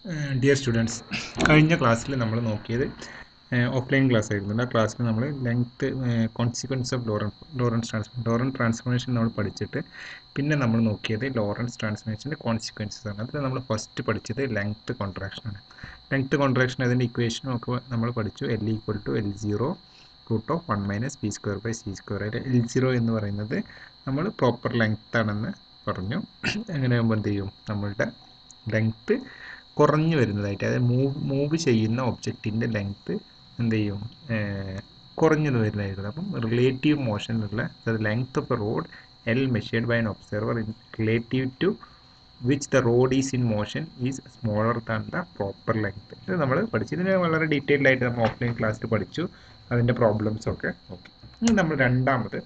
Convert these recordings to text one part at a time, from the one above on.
dear students കഴിഞ്ഞ ക്ലാസ്സിൽ നമ്മൾ നോക്കിയത് ഓഫ്ലൈൻ ക്ലാസ് ആയിരുന്നു ആ ക്ലാസ്സിൽ നമ്മൾ length consequence of Lorentz Lorentz transform Lorentz transformation നമ്മൾ പഠിച്ചിട്ട് പിന്നെ നമ്മൾ നോക്കിയത് ലോറൻസ് ട്രാൻസ്ഫോർമേഷൻ്റെ കോൺസിക്വൻസസ് ആണ് അതിൽ നമ്മൾ ഫസ്റ്റ് പഠിച്ചത് ലെങ്ത് കോൺട്രാക്ഷൻ ആണ് ലെങ്ത് കോൺട്രാക്ഷൻ അതിൻ്റെ ഇക്വേഷനും ഒക്കെ നമ്മൾ പഠിച്ചു L equal to L zero root of one minus B square by C square അതിൽ എൽ സീറോ എന്ന് പറയുന്നത് നമ്മൾ പ്രോപ്പർ ലെങ്ത് ആണെന്ന് പറഞ്ഞു അങ്ങനെ ആകുമ്പോൾ എന്ത് ചെയ്യും നമ്മളുടെ ലെങ്ത്ത് കുറഞ്ഞു വരുന്നതായിട്ട് അതായത് മൂവ് മൂവ് ചെയ്യുന്ന ഒബ്ജക്റ്റിൻ്റെ ലെങ്ത്ത് എന്ത് ചെയ്യും കുറഞ്ഞു വരുന്നതായിരുന്നു അപ്പം റിലേറ്റീവ് മോഷനിലുള്ള length of a rod L measured by an observer in relative to which the rod is in motion is smaller than the proper length ഇത് നമ്മൾ പഠിച്ചു ഇതിന് വളരെ ഡീറ്റെയിൽഡ് ആയിട്ട് നമ്മൾ ഓഫ്ലൈൻ ക്ലാസ്സിൽ പഠിച്ചു അതിൻ്റെ പ്രോബ്ലംസ് ഒക്കെ നോക്കി ഇനി നമ്മൾ രണ്ടാമത്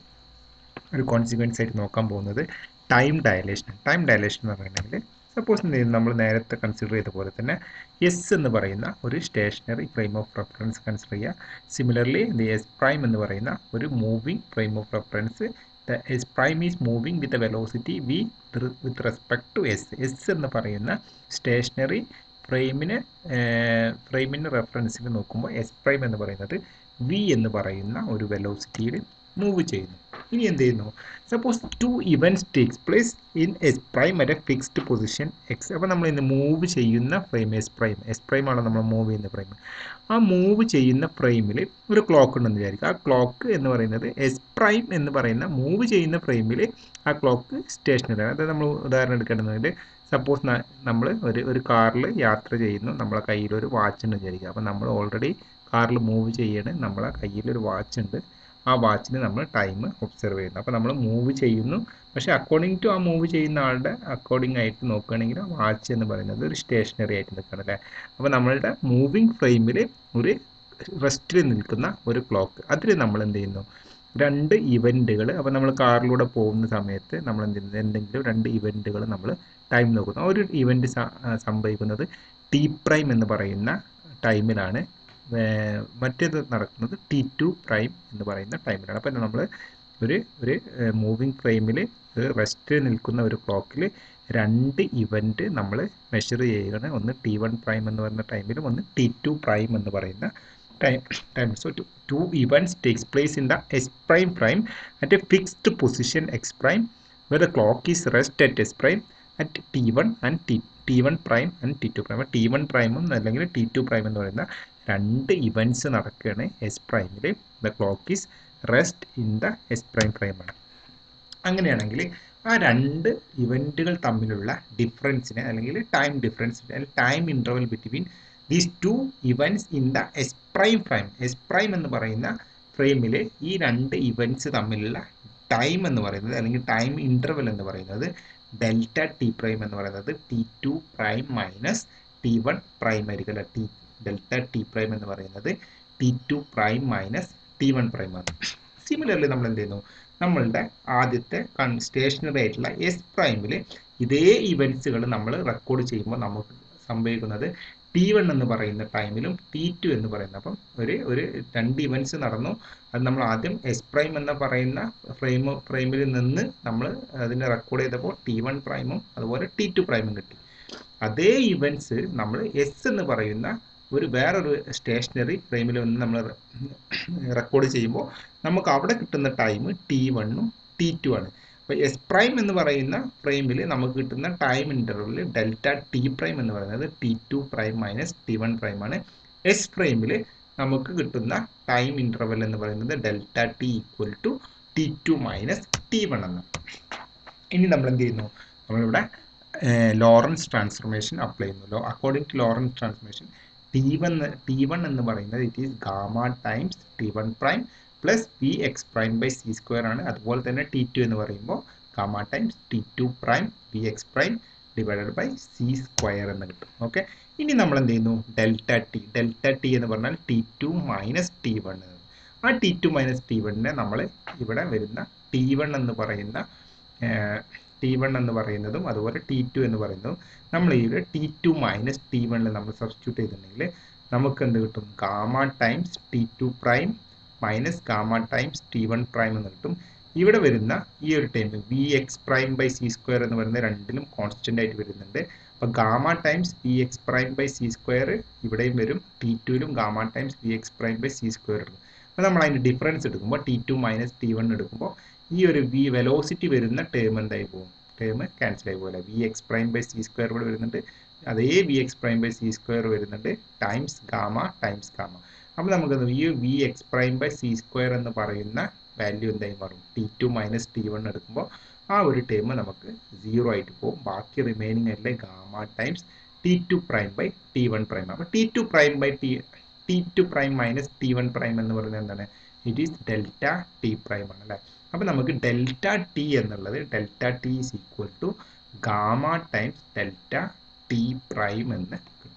ഒരു കോൺസിക്വൻസ് ആയിട്ട് നോക്കാൻ പോകുന്നത് ടൈം ഡയലേഷൻ ടൈം ഡയലേഷൻ എന്ന് പറയുകയാണെങ്കിൽ സപ്പോസ് നമ്മൾ നേരത്തെ കൺസിഡർ ചെയ്ത പോലെ തന്നെ എസ് എന്ന് പറയുന്ന ഒരു stationary frame of reference consider ചെയ്യുക സിമിലർലി ദി എസ് പ്രൈം എന്ന് പറയുന്ന ഒരു moving frame of reference the S prime is moving with velocity V with respect to S S എന്ന് പറയുന്ന സ്റ്റേഷനറി ഫ്രെയിമിന് ഫ്രെയിമിന് റെഫറൻസിൽ നോക്കുമ്പോൾ എസ് പ്രൈം എന്ന് പറയുന്നത് വി എന്ന് പറയുന്ന ഒരു വെലോസിറ്റിയിൽ മൂവ് ചെയ്യുന്നു ഇനി എന്ത് ചെയ്യുന്നു suppose two events takes place in S prime at a fixed position X അപ്പോൾ നമ്മൾ ഇന്ന് മൂവ് ചെയ്യുന്ന frame S prime S prime ആണ് നമ്മൾ മൂവ് ചെയ്യുന്ന ഫ്രെയിം ആ മൂവ് ചെയ്യുന്ന ഫ്രെയിമിൽ ഒരു ക്ലോക്ക് ഉണ്ടെന്ന് വിചാരിക്കുക ആ ക്ലോക്ക് എന്ന് പറയുന്നത് എസ് പ്രൈം എന്ന് പറയുന്ന മൂവ് ചെയ്യുന്ന ഫ്രെയിമിൽ ആ ക്ലോക്ക് സ്റ്റേഷനറി ആണ് അതായത് നമ്മൾ ഉദാഹരണം എടുക്കേണ്ടതിൽ സപ്പോസ് നമ്മൾ ഒരു ഒരു കാറിൽ യാത്ര ചെയ്യുന്നു നമ്മളെ കയ്യിൽ ഒരു വാച്ച് ഉണ്ട് വിചാരിക്കുക അപ്പോൾ നമ്മൾ ഓൾറെഡി കാറിൽ മൂവ് ചെയ്യണേ നമ്മളെ കയ്യിൽ ഒരു വാച്ച് ഉണ്ട് ആ വാച്ചിന് നമ്മൾ ടൈം ഒബ്സർവ് ചെയ്യുന്നു അപ്പോൾ നമ്മൾ മൂവ് ചെയ്യുന്നു പക്ഷേ അക്കോർഡിംഗ് ടു ആ മൂവ് ചെയ്യുന്ന ആളുടെ അക്കോർഡിംഗ് ആയിട്ട് നോക്കുകയാണെങ്കിൽ വാച്ച് എന്ന് പറയുന്നത് ഒരു സ്റ്റേഷനറി ആയിട്ട് നിൽക്കണം അല്ലേ അപ്പോൾ നമ്മളുടെ മൂവിങ് ഫ്രെയിമിൽ ഒരു റെസ്റ്റിൽ നിൽക്കുന്ന ഒരു ക്ലോക്ക് അതിൽ നമ്മൾ എന്ത് ചെയ്യുന്നു രണ്ട് ഇവൻറ്റുകൾ അപ്പോൾ നമ്മൾ കാറിലൂടെ പോകുന്ന സമയത്ത് നമ്മൾ എന്ത് ചെയ്യുന്നത് എന്തെങ്കിലും രണ്ട് ഇവൻറ്റുകൾ നമ്മൾ ടൈം നോക്കുന്നു ഒരു ഇവൻറ്റ് സംഭവിക്കുന്നത് ടി പ്രൈം എന്ന് പറയുന്ന ടൈമിലാണ് മറ്റേത് നടക്കുന്നത് ടി ടു പ്രൈം എന്ന് പറയുന്ന ടൈമിലാണ് അപ്പോൾ നമ്മൾ ഒരു ഒരു മൂവിങ് ഫ്രെയിമിൽ ഒരു റെസ്റ്റ് നിൽക്കുന്ന ഒരു ക്ലോക്കിൽ രണ്ട് ഇവൻറ്റ് നമ്മൾ മെഷർ ചെയ്യുകയാണ് ഒന്ന് ടി വൺ പ്രൈം എന്ന് പറയുന്ന ടൈമിലും ഒന്ന് ടി ടു പ്രൈം എന്ന് പറയുന്ന time time so two two events takes place in the S prime prime at a fixed position X prime where the clock is rest at S prime at T one and T T one prime and T two prime T one പ്രൈമും അല്ലെങ്കിൽ T two prime എന്ന് പറയുന്ന രണ്ട് events നടക്കുകയാണ് S പ്രൈമിൽ the clock is rest in the S prime പ്രൈമാണ് അങ്ങനെയാണെങ്കിൽ ആ രണ്ട് ഇവൻറ്റുകൾ തമ്മിലുള്ള ഡിഫറൻസിനെ അല്ലെങ്കിൽ ടൈം ഡിഫറൻസ് അല്ലെങ്കിൽ time interval between these two events in the S prime prime S prime എന്ന് പറയുന്ന ഫ്രെയിമിൽ ഈ രണ്ട് ഇവൻറ്റ്സ് തമ്മിലുള്ള ടൈം എന്ന് പറയുന്നത് അല്ലെങ്കിൽ ടൈം ഇൻ്റർവൽ എന്ന് പറയുന്നത് ഡെൽറ്റ ടി പ്രൈം എന്ന് പറയുന്നത് T two prime minus T one prime ആയിരിക്കും അല്ല ടി ഡെൽറ്റ ടി പ്രൈം എന്ന് പറയുന്നത് T two prime minus T one prime ആണ് സിമിലർലി നമ്മൾ എന്ത് ചെയ്യുന്നു നമ്മളുടെ ആദ്യത്തെ സ്റ്റേഷനറി ആയിട്ടുള്ള എസ് പ്രൈമിൽ ഇതേ ഇവൻറ്റ്സുകൾ നമ്മൾ റെക്കോർഡ് ചെയ്യുമ്പോൾ നമുക്ക് സംഭവിക്കുന്നത് ടി വൺ എന്ന് പറയുന്ന ടൈമിലും ടി ടു എന്ന് പറയുന്ന അപ്പം ഒരു ഒരു രണ്ട് ഇവൻറ്റ്സ് നടന്നു അത് നമ്മൾ ആദ്യം എസ് പ്രൈം എന്ന് പറയുന്ന ഫ്രെയിം ഫ്രെയിമിൽ നിന്ന് നമ്മൾ അതിനെ റെക്കോർഡ് ചെയ്തപ്പോൾ ടി വൺ പ്രൈമും അതുപോലെ ടി ടു പ്രൈമും കിട്ടി അതേ ഇവൻറ്റ്സ് നമ്മൾ എസ് എന്ന് പറയുന്ന ഒരു വേറൊരു സ്റ്റേഷനറി ഫ്രെയിമിൽ വന്ന് നമ്മൾ റെക്കോർഡ് ചെയ്യുമ്പോൾ നമുക്ക് അവിടെ കിട്ടുന്ന ടൈം ടി വണ്ണും ടി ടു ആണ് അപ്പോൾ എസ് പ്രൈം എന്ന് പറയുന്ന ഫ്രെയിമിൽ നമുക്ക് കിട്ടുന്ന time interval delta T prime എന്ന് പറയുന്നത് T two prime minus T one prime ആണ് എസ് പ്രൈമിൽ നമുക്ക് കിട്ടുന്ന ടൈം ഇൻ്റർവെൽ എന്ന് പറയുന്നത് delta T equal to T two minus T one എന്നാണ് ഇനി നമ്മൾ എന്ത് ചെയ്യുന്നു നമ്മളിവിടെ ലോറൻസ് ട്രാൻസ്ഫോർമേഷൻ അപ്ലൈ ചെയ്യുന്നു according to Lorentz transformation T one T one എന്ന് പറയുന്നത് it is gamma times T one prime plus V X prime by C square ആണ് അതുപോലെ തന്നെ ടി ടു എന്ന് പറയുമ്പോൾ gamma times T two prime V X prime divided by C square എന്ന് കിട്ടും okay ഇനി നമ്മൾ എന്ത് ചെയ്യുന്നു ഡെൽറ്റ ടി ഡെൽറ്റ ടി എന്ന് പറഞ്ഞാൽ T two minus T one ആ ടി ടു മൈനസ് ടി വണ്ണിനെ നമ്മൾ ഇവിടെ വരുന്ന ടി വൺ എന്ന് പറയുന്ന ടി വൺ എന്ന് പറയുന്നതും അതുപോലെ ടി ടു എന്ന് പറയുന്നതും നമ്മൾ ഈ ടി ടു മൈനസ് ടി വണ്ണിൽ നമ്മൾ സബ്സ്റ്റിറ്റ്യൂട്ട് ചെയ്തിട്ടുണ്ടെങ്കിൽ നമുക്ക് എന്ത് കിട്ടും gamma times T two prime minus gamma times T one prime എന്ന് കിട്ടും ഇവിടെ വരുന്ന ഈ ഒരു time V X prime by C square എന്ന് പറയുന്ന രണ്ടിലും കോൺസ്റ്റന്റ് ആയിട്ട് വരുന്നുണ്ട് അപ്പോൾ gamma times V X prime by C square ഇവിടെയും വരും ടി ടുവിലും gamma times V X prime by C square എടുക്കും അപ്പോൾ നമ്മൾ അതിൻ്റെ ഡിഫറൻസ് എടുക്കുമ്പോൾ T two minus T one എടുക്കുമ്പോൾ ഈ ഒരു വി വെലോസിറ്റി വരുന്ന ടേം എന്തായി പോകും ടേം ക്യാൻസൽ ആയി പോലെ V X prime by C square ഇവിടെ വരുന്നുണ്ട് അതേ V X prime by C square വരുന്നുണ്ട് ടൈംസ് ഗാമ ടൈംസ് ഗാമ അപ്പോൾ നമുക്ക് ഈ V X prime by C square എന്ന് പറയുന്ന വാല്യൂ എന്തായി മാറും T two minus T one എടുക്കുമ്പോൾ ആ ഒരു ടേം നമുക്ക് സീറോ ആയിട്ട് പോകും ബാക്കി റിമൈനിങ് അല്ലേ gamma times T two prime by T one prime അപ്പോൾ T two prime by T T two prime minus T one prime എന്ന് പറയുന്നത് എന്താണ് it is delta T prime ആണ് അല്ലേ അപ്പോൾ നമുക്ക് ഡെൽറ്റ ടി എന്നുള്ളത് delta T is equal to gamma times delta T prime എന്ന് കിട്ടും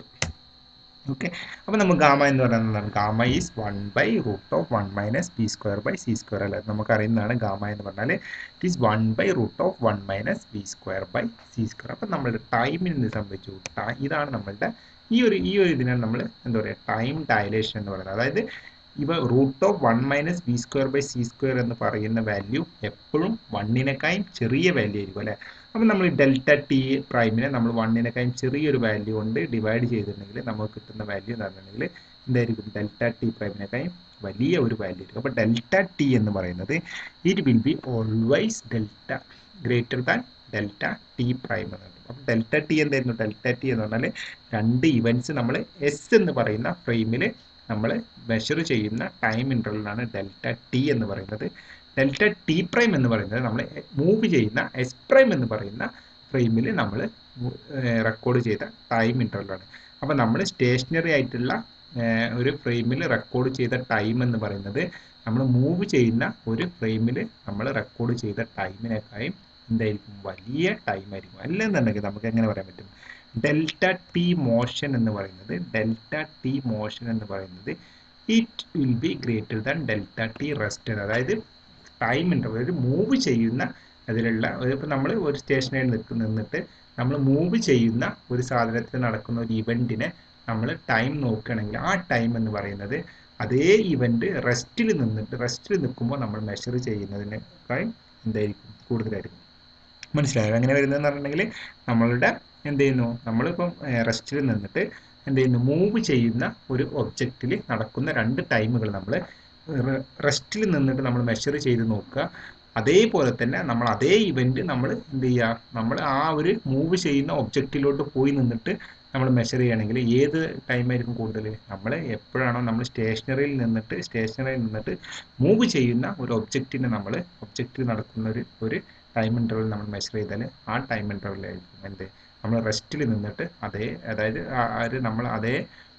ഓക്കെ അപ്പോൾ നമുക്ക് ഗാമ എന്ന് പറയുന്നത് എന്താണ് gamma is one by root of one minus B square by C square അല്ലേ നമുക്ക് അറിയുന്നതാണ് ഗാമ എന്ന് പറഞ്ഞാൽ it is one by root of one minus B square by C square അപ്പോൾ നമ്മളുടെ ടൈമിന് എന്ത് സംഭവിച്ചു ഇതാണ് നമ്മളുടെ ഈ ഒരു ഈ ഒരു ഇതിനാണ് നമ്മൾ എന്താ പറയുക ടൈം ഡയലേഷൻ എന്ന് പറയുന്നത് അതായത് ഇവ root of one minus B square by C square എന്ന് പറയുന്ന വാല്യൂ എപ്പോഴും വണ്ണിനേക്കാളും ചെറിയ വാല്യൂ ആയിരിക്കും അല്ലേ അപ്പം നമ്മൾ ഡെൽറ്റ ടി പ്രൈമിനെ നമ്മൾ വണ്ണിനേക്കാളും ചെറിയൊരു വാല്യൂ കൊണ്ട് ഡിവൈഡ് ചെയ്തിട്ടുണ്ടെങ്കിൽ നമുക്ക് കിട്ടുന്ന വാല്യൂ എന്താണെന്നുണ്ടെങ്കിൽ എന്തായിരിക്കും ഡെൽറ്റ ടി പ്രൈമിനേക്കാളും വലിയ ഒരു വാല്യൂ ആയിരിക്കും അപ്പോൾ ഡെൽറ്റ ടി എന്ന് പറയുന്നത് it will be always delta greater than delta T prime എന്നുണ്ട് അപ്പം ഡെൽറ്റ ടി എന്തായിരുന്നു ഡെൽറ്റ ടി എന്ന് പറഞ്ഞാൽ രണ്ട് ഇവൻറ്റ്സ് നമ്മൾ എസ് എന്ന് പറയുന്ന ഫ്രെയിമിൽ നമ്മൾ മെഷർ ചെയ്യുന്ന ടൈം ഇൻ്റർവലാണ് ഡെൽറ്റ ടി എന്ന് പറയുന്നത് ഡെൽറ്റ ടി പ്രൈം എന്ന് പറയുന്നത് നമ്മൾ മൂവ് ചെയ്യുന്ന എസ് പ്രൈം എന്ന് പറയുന്ന ഫ്രെയിമിൽ നമ്മൾ റെക്കോർഡ് ചെയ്ത ടൈം ഇൻ്റർവലാണ് അപ്പോൾ നമ്മൾ സ്റ്റേഷനറി ആയിട്ടുള്ള ഒരു ഫ്രെയിമിൽ റെക്കോർഡ് ചെയ്ത ടൈം എന്ന് പറയുന്നത് നമ്മൾ മൂവ് ചെയ്യുന്ന ഒരു ഫ്രെയിമിൽ നമ്മൾ റെക്കോർഡ് ചെയ്ത ടൈമിനേക്കാളും എന്തായിരിക്കും വലിയ ടൈം ആയിരിക്കും അല്ലെന്നുണ്ടെങ്കിൽ നമുക്ക് എങ്ങനെ പറയാൻ പറ്റും ഡെൽറ്റ ടി മോഷൻ എന്ന് പറയുന്നത് ഡെൽറ്റ ടി മോഷൻ എന്ന് പറയുന്നത് it will be greater than delta T rest അതായത് ടൈം ഇൻ്റർവൽ അതായത് മൂവ് ചെയ്യുന്ന അതിലുള്ള ഇപ്പോൾ നമ്മൾ ഒരു സ്റ്റേഷനിൽ നിൽക്ക് നിന്നിട്ട് നമ്മൾ മൂവ് ചെയ്യുന്ന ഒരു സാധനത്തിൽ നടക്കുന്ന ഒരു ഇവൻറ്റിനെ നമ്മൾ ടൈം നോക്കുകയാണെങ്കിൽ ആ ടൈം എന്ന് പറയുന്നത് അതേ ഇവൻറ്റ് റെസ്റ്റിൽ നിന്നിട്ട് റെസ്റ്റിൽ നിൽക്കുമ്പോൾ നമ്മൾ മെഷർ ചെയ്യുന്നതിനേക്കാളും എന്തായിരിക്കും കൂടുതലായിരിക്കും മനസ്സിലായോ അങ്ങനെ വരുന്നതെന്ന് പറഞ്ഞിട്ടുണ്ടെങ്കിൽ നമ്മളുടെ എന്ത് ചെയ്യുന്നു നമ്മളിപ്പം റെസ്റ്റിൽ നിന്നിട്ട് എന്ത് ചെയ്യുന്നു മൂവ് ചെയ്യുന്ന ഒരു ഒബ്ജക്റ്റിൽ നടക്കുന്ന രണ്ട് ടൈമുകൾ നമ്മൾ റെസ്റ്റിൽ നിന്നിട്ട് നമ്മൾ മെഷർ ചെയ്ത് നോക്കുക അതേപോലെ തന്നെ നമ്മൾ അതേ ഇവൻറ്റ് നമ്മൾ എന്ത് ചെയ്യുക നമ്മൾ ആ ഒരു മൂവ് ചെയ്യുന്ന ഒബ്ജക്റ്റിലോട്ട് പോയി നിന്നിട്ട് നമ്മൾ മെഷർ ചെയ്യുകയാണെങ്കിൽ ഏത് ടൈമായിരിക്കും കൂടുതൽ നമ്മൾ എപ്പോഴാണോ നമ്മൾ സ്റ്റേഷനറിയിൽ നിന്നിട്ട് സ്റ്റേഷനറിയിൽ നിന്നിട്ട് മൂവ് ചെയ്യുന്ന ഒരു ഒബ്ജക്റ്റിനെ നമ്മൾ ഒബ്ജക്റ്റിൽ നടക്കുന്ന ഒരു ഒരു ടൈം ഇൻ്റർവൽ നമ്മൾ മെഷർ ചെയ്താൽ ആ ടൈം ഇൻ്റർവലായിരിക്കും എന്ത് നമ്മൾ റെസ്റ്റിൽ നിന്നിട്ട് അതേ അതായത് ആ ഒരു നമ്മൾ അതേ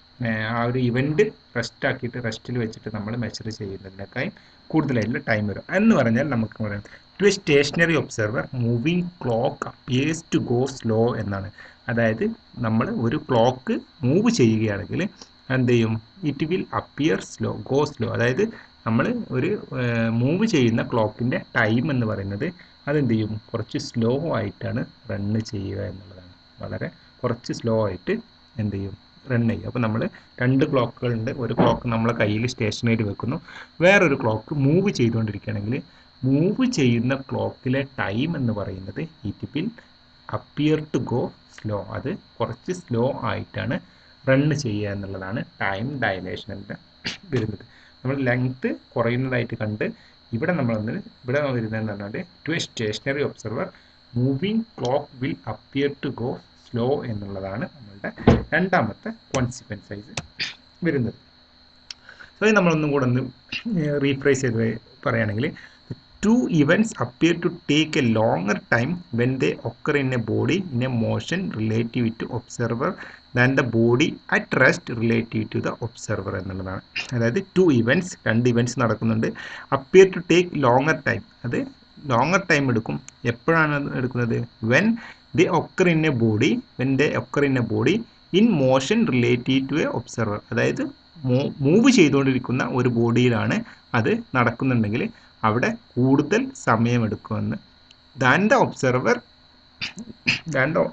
ആ ഒരു ഇവൻറ്റ് റെസ്റ്റ് ആക്കിയിട്ട് റെസ്റ്റിൽ വെച്ചിട്ട് നമ്മൾ മെഷർ ചെയ്യുന്നതിനേക്കാളും കൂടുതലായിട്ടുള്ള ടൈം വരും എന്ന് പറഞ്ഞാൽ നമുക്ക് പറയാം to a stationary observer moving clock appears to go slow എന്നാണ് അതായത് നമ്മൾ ഒരു ക്ലോക്ക് മൂവ് ചെയ്യുകയാണെങ്കിൽ എന്ത് ചെയ്യും it will appear slow go slow അതായത് നമ്മൾ ഒരു മൂവ് ചെയ്യുന്ന ക്ലോക്കിൻ്റെ ടൈം എന്ന് പറയുന്നത് അതെന്ത് ചെയ്യും കുറച്ച് സ്ലോ ആയിട്ടാണ് റണ്ണ് ചെയ്യുക എന്നുള്ളതാണ് വളരെ കുറച്ച് സ്ലോ ആയിട്ട് എന്ത് ചെയ്യും റൺ ചെയ്യും അപ്പോൾ നമ്മൾ രണ്ട് ക്ലോക്കുകളുണ്ട് ഒരു ക്ലോക്ക് നമ്മളെ കയ്യിൽ സ്റ്റേഷനറി വെക്കുന്നു വേറൊരു ക്ലോക്ക് മൂവ് ചെയ്തുകൊണ്ടിരിക്കുകയാണെങ്കിൽ മൂവ് ചെയ്യുന്ന ക്ലോക്കിലെ ടൈം എന്ന് പറയുന്നത് it will appear to go slow അത് കുറച്ച് സ്ലോ ആയിട്ടാണ് റണ്ണ് ചെയ്യുക എന്നുള്ളതാണ് ടൈം ഡയലേഷനിൻ്റെ വരുന്നത് നമ്മൾ ലെങ്ത്ത് കുറയുന്നതായിട്ട് കണ്ട് ഇവിടെ നമ്മൾ വന്ന് ഇവിടെ വരുന്നതെന്ന് പറഞ്ഞാൽ to a stationary observer moving clock will appear to go slow എന്നുള്ളതാണ് നമ്മളുടെ രണ്ടാമത്തെ കോൺസിക്വൻസ് ആയിട്ട് വരുന്നത് സോ ഇത് നമ്മളൊന്നും കൂടെ ഒന്ന് റീഫ്രൈസ് ചെയ്ത് പറയുകയാണെങ്കിൽ two events appear to take a longer time when they occur in a body in a motion relative to observer than the body at rest relative to the observer എന്നുള്ളതാണ് അതായത് two events രണ്ട് events നടക്കുന്നുണ്ട് appear to take longer time അത് longer time എടുക്കും എപ്പോഴാണ് എടുക്കുന്നത് when they occur in a body when they occur in a body in motion relative to a observer അതായത് move ചെയ്തുകൊണ്ടിരിക്കുന്ന ഒരു ബോഡിയിലാണ് അത് നടക്കുന്നുണ്ടെങ്കിൽ അവിടെ കൂടുതൽ സമയമെടുക്കുമെന്ന് than the observer than the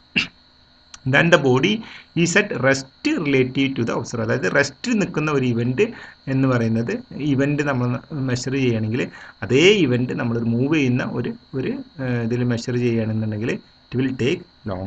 than the body is at rest relative to the observer അതായത് റെസ്റ്റിൽ നിൽക്കുന്ന ഒരു ഇവൻറ്റ് എന്ന് പറയുന്നത് ഇവൻറ്റ് നമ്മൾ മെഷർ ചെയ്യുകയാണെങ്കിൽ അതേ ഇവൻറ്റ് നമ്മൾ മൂവ് ചെയ്യുന്ന ഒരു ഒരു ഇതിൽ മെഷർ ചെയ്യുകയാണെന്നുണ്ടെങ്കിൽ it will take longer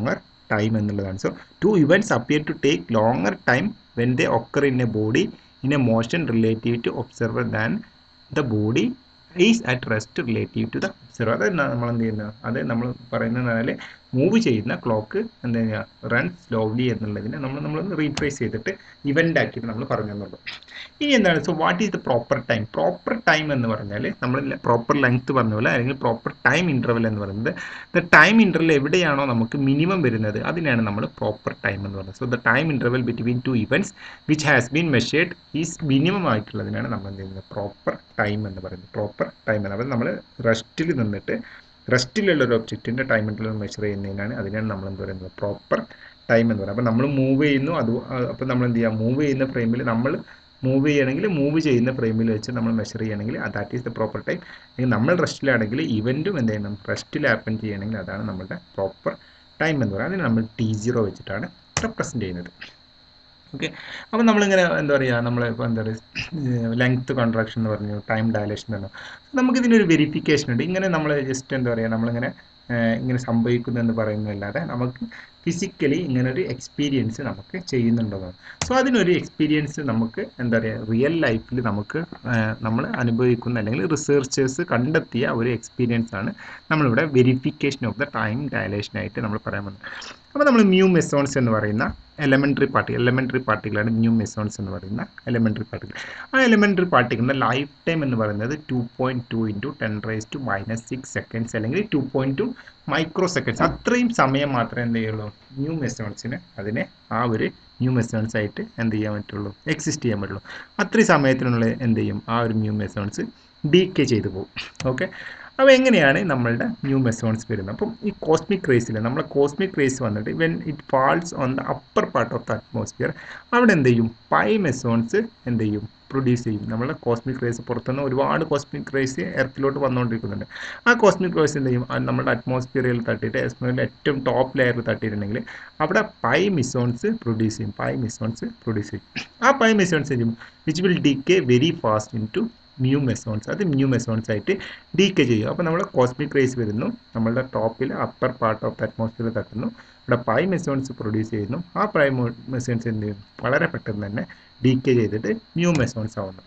time എന്നുള്ളതാണ് so two events appear to take longer time when they occur in a body in a motion relative to observer than the body is at rest relative to the observer അത് നമ്മൾ എന്ത് ചെയ്യുന്നത് അത് നമ്മൾ പറയുന്നത് പറഞ്ഞാൽ move ചെയ്യുന്ന clock എന്താ ചെയ്യുക റൺ സ്ലോലി എന്നുള്ളതിനെ നമ്മൾ നമ്മൾ റീപ്ലേസ് ചെയ്തിട്ട് ഇവൻ്റ് ആക്കിയിട്ട് നമ്മൾ പറഞ്ഞു തന്നുള്ളൂ ഇനി എന്താണ് so what is the proper time proper time എന്ന് പറഞ്ഞാൽ നമ്മൾ പ്രോപ്പർ ലെങ്ത് പറഞ്ഞ പോലെ അല്ലെങ്കിൽ പ്രോപ്പർ ടൈം ഇൻ്റർവൽ എന്ന് പറയുന്നത് ദ ടൈം ഇൻ്റർവൽ എവിടെയാണോ നമുക്ക് മിനിമം വരുന്നത് അതിനാണ് നമ്മൾ പ്രോപ്പർ ടൈം എന്ന് പറയുന്നത് so the time interval between two events which has been measured is minimum ആയിട്ടുള്ളതിനാണ് നമ്മൾ എന്ത് ചെയ്യുന്നത് പ്രോപ്പർ ടൈം എന്ന് പറയുന്നത് പ്രോപ്പർ ടൈം എന്ന് പറയുന്നത് നമ്മൾ റെസ്റ്റിൽ നിന്നിട്ട് റെസ്റ്റിലുള്ള ഒരു ഒബ്ജക്റ്റിൻ്റെ ടൈം ഇൻ്റർവൽ മെഷർ ചെയ്യുന്നതിനാണ് അതിനാണ് നമ്മൾ എന്ത് പറയുന്നത് പ്രോപ്പർ ടൈം എന്ന് പറയുന്നത് അപ്പോൾ നമ്മൾ മൂവ് ചെയ്യുന്നു അത് അപ്പോൾ നമ്മൾ എന്ത് ചെയ്യുക മൂവ് ചെയ്യുന്ന ഫ്രെയിമിൽ നമ്മൾ മൂവ് ചെയ്യണമെങ്കിൽ മൂവ് ചെയ്യുന്ന ഫ്രെയിമിൽ വെച്ച് നമ്മൾ മെഷർ ചെയ്യണമെങ്കിൽ that is the proper time അല്ലെങ്കിൽ നമ്മൾ റെസ്റ്റിലാണെങ്കിൽ ഇവൻറ്റും എന്ത് ചെയ്യണം റെസ്റ്റിൽ ഹാപ്പൻ ചെയ്യണമെങ്കിൽ അതാണ് നമ്മുടെ പ്രോപ്പർ ടൈം എന്ന് പറയുന്നത് അതിന് നമ്മൾ ടി സീറോ വെച്ചിട്ടാണ് റെപ്രസെൻറ്റ് ചെയ്യുന്നത് ഓക്കെ അപ്പോൾ നമ്മളിങ്ങനെ എന്താ പറയുക നമ്മൾ ഇപ്പോൾ എന്താ പറയുക ലെങ്ത് കോൺട്രാക്ഷൻ എന്ന് പറഞ്ഞു ടൈം ഡയലേഷൻ എന്ന് പറഞ്ഞു നമുക്കിതിനൊരു വെരിഫിക്കേഷൻ ഉണ്ട് ഇങ്ങനെ നമ്മൾ ജസ്റ്റ് എന്താ പറയുക നമ്മളിങ്ങനെ ഇങ്ങനെ സംഭവിക്കുന്നു എന്ന് പറയുന്നതല്ലാതെ നമുക്ക് ഫിസിക്കലി ഇങ്ങനെ ഒരു എക്സ്പീരിയൻസ് നമുക്ക് ചെയ്യുന്നുണ്ടെന്നാണ് സോ അതിനൊരു എക്സ്പീരിയൻസ് നമുക്ക് എന്താ പറയുക റിയൽ ലൈഫിൽ നമുക്ക് നമ്മൾ അനുഭവിക്കുന്ന അല്ലെങ്കിൽ റിസർച്ചേഴ്സ് കണ്ടെത്തിയ ഒരു എക്സ്പീരിയൻസ് ആണ് നമ്മളിവിടെ വെരിഫിക്കേഷൻ ഓഫ് ദ ടൈം ഡയലേഷനായിട്ട് നമ്മൾ പറയാൻ വന്നത് അപ്പോൾ നമ്മൾ മ്യൂ മെസോൺസ് എന്ന് പറയുന്ന എലമെൻ്ററി പാർട്ടികൾ എലമെൻ്ററി പാർട്ടികളാണ് ന്യൂ മെസോൺസ് എന്ന് പറയുന്ന എലമെൻ്ററി പാർട്ടികൾ ആ എലമെൻ്ററി പാർട്ടികളുടെ ലൈഫ് ടൈം എന്ന് പറയുന്നത് two point two into ten rice to minus six seconds അല്ലെങ്കിൽ two point two micro seconds അത്രയും സമയം മാത്രമേ എന്ത് ചെയ്യുള്ളൂ ന്യൂ മെസോൺസിന് അതിനെ ആ ഒരു ന്യൂ മെസോൺസ് ആയിട്ട് എന്ത് ചെയ്യാൻ പറ്റുള്ളൂ എക്സിസ്റ്റ് ചെയ്യാൻ പറ്റുള്ളൂ അത്രയും സമയത്തിനുള്ളിൽ എന്ത് ചെയ്യും ആ ഒരു ന്യൂ മെസോൺസ് ഡീക്കെ ചെയ്തു പോകും ഓക്കെ അപ്പോൾ എങ്ങനെയാണ് നമ്മളുടെ ന്യൂ മെസോൺസ് വരുന്നത് അപ്പം ഈ കോസ്മിക് റേസിൽ നമ്മളെ കോസ്മിക് റേസ് വന്നിട്ട് when it falls on the upper part of the atmosphere അവിടെ എന്ത് ചെയ്യും പൈ മെസോൺസ് എന്ത് ചെയ്യും പ്രൊഡ്യൂസ് ചെയ്യും നമ്മളെ കോസ്മിക് റേസ് പുറത്തുനിന്ന് ഒരുപാട് കോസ്മിക് റേസ് എർത്തിലോട്ട് വന്നുകൊണ്ടിരിക്കുന്നുണ്ട് ആ കോസ്മിക് റേസ് എന്ത് ചെയ്യും നമ്മുടെ അറ്റ്മോസ്ഫിയറിൽ തട്ടിയിട്ട് അറ്റ്മോസ്ഫിയറിൽ ഏറ്റവും ടോപ്പ് ലെയറിൽ തട്ടിയിട്ടുണ്ടെങ്കിൽ അവിടെ പൈ മിസോൺസ് പ്രൊഡ്യൂസ് ചെയ്യും പൈ മിസോൺസ് പ്രൊഡ്യൂസ് ചെയ്യും ആ പൈ മിസോൺസ് ചെയ്യും which will decay very fast into mu mesons അത് ന്യൂ മെസോൺസ് ആയിട്ട് ഡീക്കെ ചെയ്യും അപ്പോൾ നമ്മൾ കോസ്മിക് റേസ് വരുന്നു നമ്മളുടെ ടോപ്പിൽ upper part of the atmosphere തട്ടുന്നു ഇവിടെ പൈ മെസോൺസ് പ്രൊഡ്യൂസ് ചെയ്യുന്നു ആ പൈ മെസോൺസ് എന്ത് ചെയ്യും വളരെ പെട്ടെന്ന് തന്നെ ഡീക്കെ ചെയ്തിട്ട് ന്യൂ മെസോൺസ് ആവുന്നു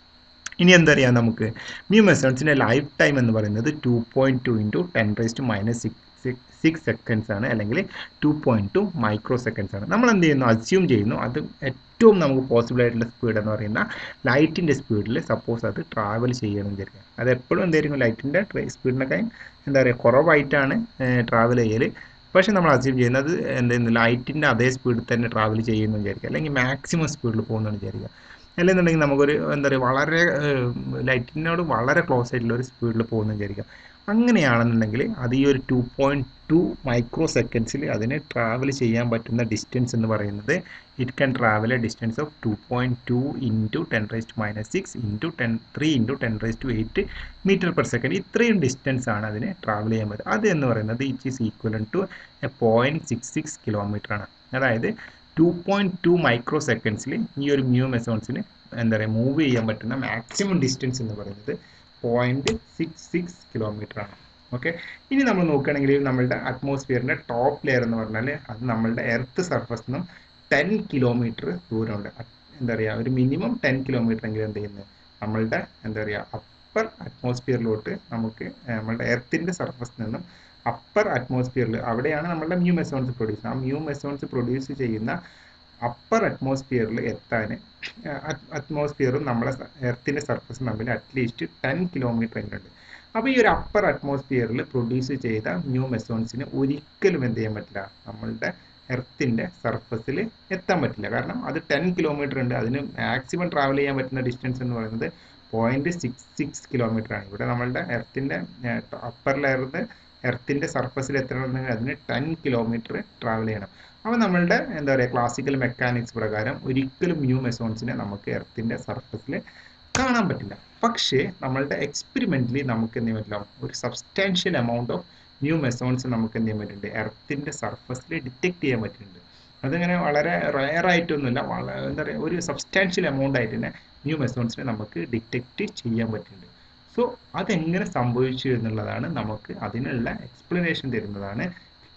ഇനി എന്തറിയാം നമുക്ക് ന്യൂ മെസോൺസിൻ്റെ ലൈഫ് ടൈം എന്ന് പറയുന്നത് two point two into ten raise to minus six six seconds ആണ് അല്ലെങ്കിൽ two point two micro seconds ആണ് നമ്മൾ എന്ത് ചെയ്യുന്നു അസ്യൂം ചെയ്യുന്നു അത് ഏറ്റവും നമുക്ക് പോസിബിൾ ആയിട്ടുള്ള സ്പീഡ് എന്ന് പറയുന്ന ലൈറ്റിൻ്റെ സ്പീഡിൽ സപ്പോസ് അത് ട്രാവൽ ചെയ്യണം വിചാരിക്കുക അത് എപ്പോഴും എന്തായിരിക്കും ലൈറ്റിൻ്റെ സ്പീഡിനൊക്കെ എന്താ പറയുക കുറവായിട്ടാണ് ട്രാവൽ ചെയ്യൽ പക്ഷേ നമ്മൾ അസ്യൂം ചെയ്യുന്നത് എന്തായിരുന്നു ലൈറ്റിൻ്റെ അതേ സ്പീഡിൽ തന്നെ ട്രാവൽ ചെയ്യുന്നു വിചാരിക്കുക അല്ലെങ്കിൽ മാക്സിമം സ്പീഡിൽ പോകുന്നു വിചാരിക്കുക അല്ലെന്നുണ്ടെങ്കിൽ നമുക്കൊരു എന്താ പറയുക വളരെ ലൈറ്റിനോട് വളരെ ക്ലോസ് ആയിട്ടുള്ള ഒരു സ്പീഡിൽ പോകുന്നു വിചാരിക്കുക അങ്ങനെയാണെന്നുണ്ടെങ്കിൽ അത് ഈ ഒരു ടു പോയിൻറ്റ് ടു മൈക്രോ സെക്കൻഡ്സിൽ അതിന് ട്രാവൽ ചെയ്യാൻ പറ്റുന്ന ഡിസ്റ്റൻസ് എന്ന് പറയുന്നത് it can travel a distance of two point two into ten rice to minus six into ten three into ten rice to eight metre per second ഇത്രയും distance ആണ് അതിന് ട്രാവൽ ചെയ്യാൻ പറ്റുക അത് എന്ന് പറയുന്നത് it is equivalent to a point six six kilometre ആണ് അതായത് ടു പോയിൻറ്റ് ടു മൈക്രോ സെക്കൻഡ്സിൽ ഈ ഒരു മ്യൂ മെസോൺസിന് എന്താ പറയുക മൂവ് ചെയ്യാൻ പറ്റുന്ന മാക്സിമം ഡിസ്റ്റൻസ് എന്ന് പറയുന്നത് പോയിൻറ്റ് സിക്സ് സിക്സ് കിലോമീറ്റർ ആണ് ഓക്കെ ഇനി നമ്മൾ നോക്കുകയാണെങ്കിൽ നമ്മളുടെ അറ്റ്മോസ്ഫിയറിൻ്റെ ടോപ്പ് ലെയർ എന്ന് പറഞ്ഞാൽ അത് നമ്മളുടെ എർത്ത് സർഫസ് നിന്നും ടെൻ കിലോമീറ്റർ ദൂരമുണ്ട് എന്താ പറയുക ഒരു മിനിമം ടെൻ കിലോമീറ്റർ എങ്കിലും എന്ത് ചെയ്യുന്നത് നമ്മളുടെ എന്താ പറയുക അപ്പർ അറ്റ്മോസ്ഫിയറിലോട്ട് നമുക്ക് നമ്മളുടെ എർത്തിൻ്റെ സർഫസ് നിന്നും അപ്പർ അറ്റ്മോസ്ഫിയറിൽ അവിടെയാണ് നമ്മളുടെ മ്യൂ മെസോൺസ് പ്രൊഡ്യൂസ് ആ മ്യൂ മെസോൺസ് പ്രൊഡ്യൂസ് ചെയ്യുന്ന അപ്പർ അറ്റ്മോസ്ഫിയറിൽ എത്താൻ അറ്റ്മോസ്ഫിയറും നമ്മളെ എർത്തിൻ്റെ സർഫസും തമ്മിൽ അറ്റ്ലീസ്റ്റ് ടെൻ കിലോമീറ്റർ എങ്കിലും ഉണ്ട് അപ്പോൾ ഈ ഒരു അപ്പർ അറ്റ്മോസ്ഫിയറിൽ പ്രൊഡ്യൂസ് ചെയ്ത ന്യൂ മെസോൺസിന് ഒരിക്കലും എന്ത് ചെയ്യാൻ പറ്റില്ല നമ്മളുടെ എർത്തിൻ്റെ സർഫസിൽ എത്താൻ പറ്റില്ല കാരണം അത് ടെൻ കിലോമീറ്റർ ഉണ്ട് അതിന് മാക്സിമം ട്രാവൽ ചെയ്യാൻ പറ്റുന്ന ഡിസ്റ്റൻസ് എന്ന് പറയുന്നത് പോയിന്റ് സിക്സ് സിക്സ് കിലോമീറ്റർ ആണ് ഇവിടെ നമ്മളുടെ എർത്തിൻ്റെ അപ്പർ ലെയറിൽ എർത്തിൻ്റെ സർഫസിൽ എത്തണമെന്നുണ്ടെങ്കിൽ അതിന് ടെൻ കിലോമീറ്റർ ട്രാവൽ ചെയ്യണം അപ്പോൾ നമ്മളുടെ എന്താ പറയുക ക്ലാസിക്കൽ മെക്കാനിക്സ് പ്രകാരം ഒരിക്കലും ന്യൂ മെസോൺസിനെ നമുക്ക് എർത്തിൻ്റെ സർഫസിൽ കാണാൻ പറ്റില്ല പക്ഷേ നമ്മളുടെ എക്സ്പെരിമെൻ്റലി നമുക്ക് എന്ത് ചെയ്യാൻ പറ്റില്ല ഒരു substantial amount of mu mesons നമുക്ക് എന്ത് ചെയ്യാൻ പറ്റുന്നുണ്ട് എർത്തിൻ്റെ സർഫസിൽ ഡിറ്റക്ട് ചെയ്യാൻ പറ്റുന്നുണ്ട് അതിങ്ങനെ വളരെ റയർ ആയിട്ടൊന്നുമില്ല വളരെ എന്താ പറയുക ഒരു സബ്സ്റ്റാൻഷ്യൽ എമൗണ്ട് ആയിട്ട് തന്നെ ന്യൂ മെസോൺസിനെ നമുക്ക് ഡിറ്റക്ട് ചെയ്യാൻ പറ്റുന്നുണ്ട് സോ അതെങ്ങനെ സംഭവിച്ചു എന്നുള്ളതാണ് നമുക്ക് അതിനുള്ള എക്സ്പ്ലനേഷൻ തരുന്നതാണ്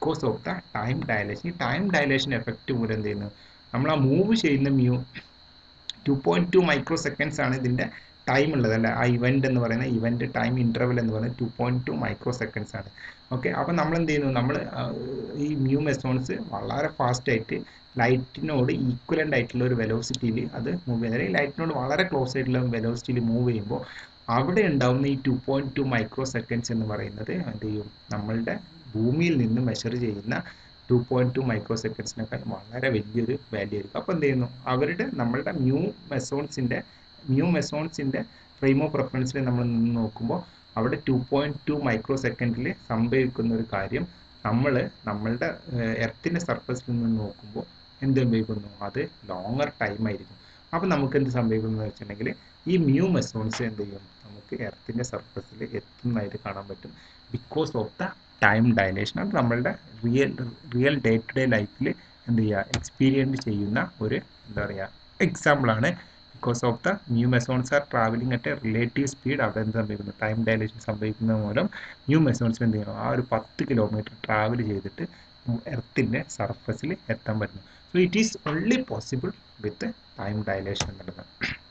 because of the time dilation ഈ ടൈം ഡയലേഷൻ എഫക്റ്റ് മൂലം എന്ത് ചെയ്യുന്നു നമ്മൾ ആ മൂവ് ചെയ്യുന്ന mu two point two micro seconds ആണ് ഇതിൻ്റെ ടൈം ഉള്ളത് അല്ലേ ആ ഇവൻ്റ് എന്ന് പറയുന്ന ഇവൻ്റ് ടൈം ഇൻ്റർവൽ എന്ന് പറയുന്നത് two point two micro seconds ആണ് ഓക്കെ അപ്പോൾ നമ്മൾ എന്ത് ചെയ്യുന്നു നമ്മൾ ഈ മ്യൂ മെസോൺസ് വളരെ ഫാസ്റ്റ് ആയിട്ട് ലൈറ്റിനോട് ഈക്വലൻ്റ് ആയിട്ടുള്ള ഒരു വെലോസിറ്റിയിൽ അത് മൂവ് ചെയ്യുന്നത് അല്ലെങ്കിൽ ലൈറ്റിനോട് വളരെ ക്ലോസ് ആയിട്ടുള്ള വെലോസിറ്റിയിൽ മൂവ് ചെയ്യുമ്പോൾ അവിടെ ഉണ്ടാവുന്ന ഈ two point two micro microseconds എന്ന് പറയുന്നത് എന്ത് ചെയ്യും നമ്മളുടെ ഭൂമിയിൽ നിന്ന് മെഷർ ചെയ്യുന്ന ടു പോയിന്റ് ടു മൈക്രോ സെക്കൻഡ്സിനൊക്കെ വളരെ വലിയൊരു വാല്യൂ ആയിരിക്കും അപ്പോൾ എന്ത് ചെയ്യുന്നു അവരുടെ നമ്മളുടെ മ്യൂ മെസോൺസിൻ്റെ മ്യൂ മെസോൺസിൻ്റെ ഫ്രെയിം ഓഫ് റെഫറൻസിൽ നമ്മൾ നിന്ന് നോക്കുമ്പോൾ അവിടെ ടു പോയിന്റ് ടു മൈക്രോ സെക്കൻഡിൽ സംഭവിക്കുന്ന ഒരു കാര്യം നമ്മൾ നമ്മളുടെ എർത്തിൻ്റെ സർഫസിൽ നിന്ന് നോക്കുമ്പോൾ എന്ത് സംഭവിക്കുന്നു അത് ലോങ്ങർ ടൈം ആയിരിക്കും അപ്പോൾ നമുക്ക് എന്ത് സംഭവിക്കുന്നു എന്ന് വെച്ചിട്ടുണ്ടെങ്കിൽ ഈ മ്യൂ മെസോൺസ് എന്ത് ചെയ്യും നമുക്ക് എർത്തിൻ്റെ സർഫസിൽ എത്തുന്നതായിട്ട് കാണാൻ പറ്റും because of the time dilation അത് നമ്മളുടെ real real day to day ലൈഫിൽ എന്ത് ചെയ്യുക എക്സ്പീരിയൻസ് ചെയ്യുന്ന ഒരു എന്താ പറയുക എക്സാമ്പിളാണ് because of the mu mesons are travelling at a relative speed അവിടെ എന്ത് സംഭവിക്കുന്നു ടൈം ഡയലേഷൻ സംഭവിക്കുന്നത് മൂലം ന്യൂ മെസോൺസിന് എന്ത് ചെയ്യണം ആ ഒരു പത്ത് കിലോമീറ്റർ ട്രാവൽ ചെയ്തിട്ട് എർത്തിൻ്റെ സർഫസിൽ എത്താൻ പറ്റുന്നു so it is only possible with time dilation എന്നുള്ളത്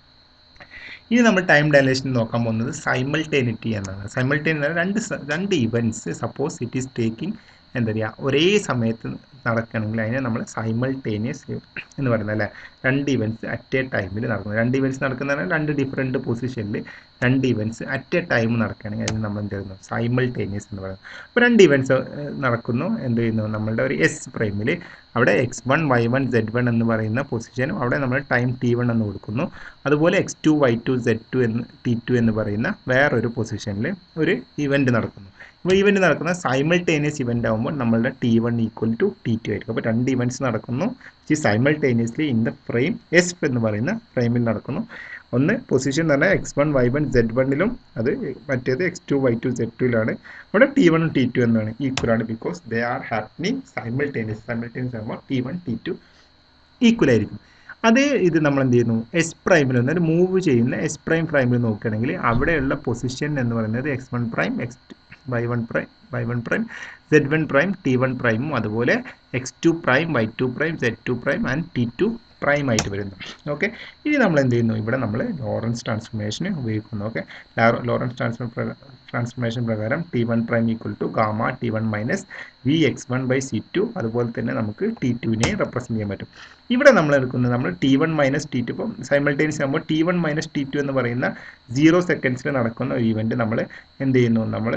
ഇനി നമ്മൾ ടൈം ഡയലേഷൻ നോക്കാൻ പോകുന്നത് സൈമൾട്ടേനിറ്റി എന്നാണ് സൈമൾട്ടേനി രണ്ട് രണ്ട് events suppose it is taking എന്താ പറയുക ഒരേ സമയത്ത് നടക്കുകയാണെങ്കിൽ അതിനെ നമ്മൾ സൈമൾട്ടേനിയസ് എന്ന് പറയുന്നത് അല്ലേ രണ്ട് ഇവൻറ്റ്സ് അറ്റ് എ ടൈമിൽ നടക്കുന്നത് രണ്ട് ഇവൻറ്റ്സ് നടക്കുന്ന രണ്ട് ഡിഫറെൻറ്റ് പൊസിഷനിൽ രണ്ട് ഇവൻറ്റ്സ് അറ്റ് എ ടൈം നടക്കുകയാണെങ്കിൽ അതിന് നമ്മൾ എന്ത് ചെയ്യുന്നു സൈമൾട്ടേനിയസ് എന്ന് പറയുന്നത് അപ്പോൾ രണ്ട് ഇവൻറ്റ്സ് നടക്കുന്നു എന്ത് ചെയ്യുന്നു നമ്മളുടെ ഒരു എസ് പ്രൈമിൽ അവിടെ X one Y one Z one എന്ന് പറയുന്ന പൊസിഷനും അവിടെ നമ്മൾ ടൈം ടി വൺ എന്ന് കൊടുക്കുന്നു അതുപോലെ X two Y two Z two എന്ന് ടി ടു എന്ന് പറയുന്ന വേറൊരു പൊസിഷനിൽ ഒരു ഇവൻറ്റ് നടക്കുന്നു ഇപ്പോൾ ഇവൻറ്റ് നടക്കുന്ന സൈമൾട്ടേനിയസ് ഇവൻ്റ് ആകുമ്പോൾ നമ്മളുടെ T one equal to T two ആയിരിക്കും അപ്പോൾ രണ്ട് ഇവൻറ്റ്സ് നടക്കുന്നു ഈ simultaneously in the frame S എന്ന് പറയുന്ന ഫ്രെയിമിൽ നടക്കുന്നു ഒന്ന് പൊസിഷൻ എന്ന് പറഞ്ഞാൽ X one Y one Z വണ്ണിലും അത് മറ്റേത് X two Y two Z ടുയിലാണ് അവിടെ ടി വണ്ണും ടി ടു എന്നാണ് ഈക്വൽ ആണ് because they are happening simultaneous simultaneous ആകുമ്പോൾ T one T two equal ആയിരിക്കും അതേ ഇത് നമ്മൾ എന്ത് ചെയ്യുന്നു എസ് പ്രൈമിൽ നിന്ന് ഒരു മൂവ് ചെയ്യുന്ന എസ് പ്രൈം പ്രൈമിൽ നോക്കുകയാണെങ്കിൽ അവിടെയുള്ള പൊസിഷൻ എന്ന് പറയുന്നത് X one prime X Y one prime Y one prime Z one prime T one പ്രൈമും അതുപോലെ X two prime Y two prime Z two prime and T two prime ആയിട്ട് വരുന്നു okay ഇനി നമ്മൾ എന്ത് ചെയ്യുന്നു ഇവിടെ നമ്മൾ ലോറൻസ് ട്രാൻസ്ഫോർമേഷൻ ഉപയോഗിക്കുന്നു ഓക്കെ ലോറൻസ് ട്രാൻസ്ഫോർ ട്രാൻസ്ഫോർമേഷൻ പ്രകാരം T one prime equal to gamma T one minus V X one by C two അതുപോലെ തന്നെ നമുക്ക് ടി ടുവിനെ റെപ്രസെൻറ്റ് ചെയ്യാൻ പറ്റും ഇവിടെ നമ്മൾ എടുക്കുന്നത് നമ്മൾ T one minus T two ഇപ്പം സൈമൾട്ടേനിയസ് ആകുമ്പോൾ T one minus T two എന്ന് പറയുന്ന സീറോ സെക്കൻഡ്സിൽ നടക്കുന്ന ഒരു ഇവൻറ്റ് നമ്മൾ എന്ത് ചെയ്യുന്നു നമ്മൾ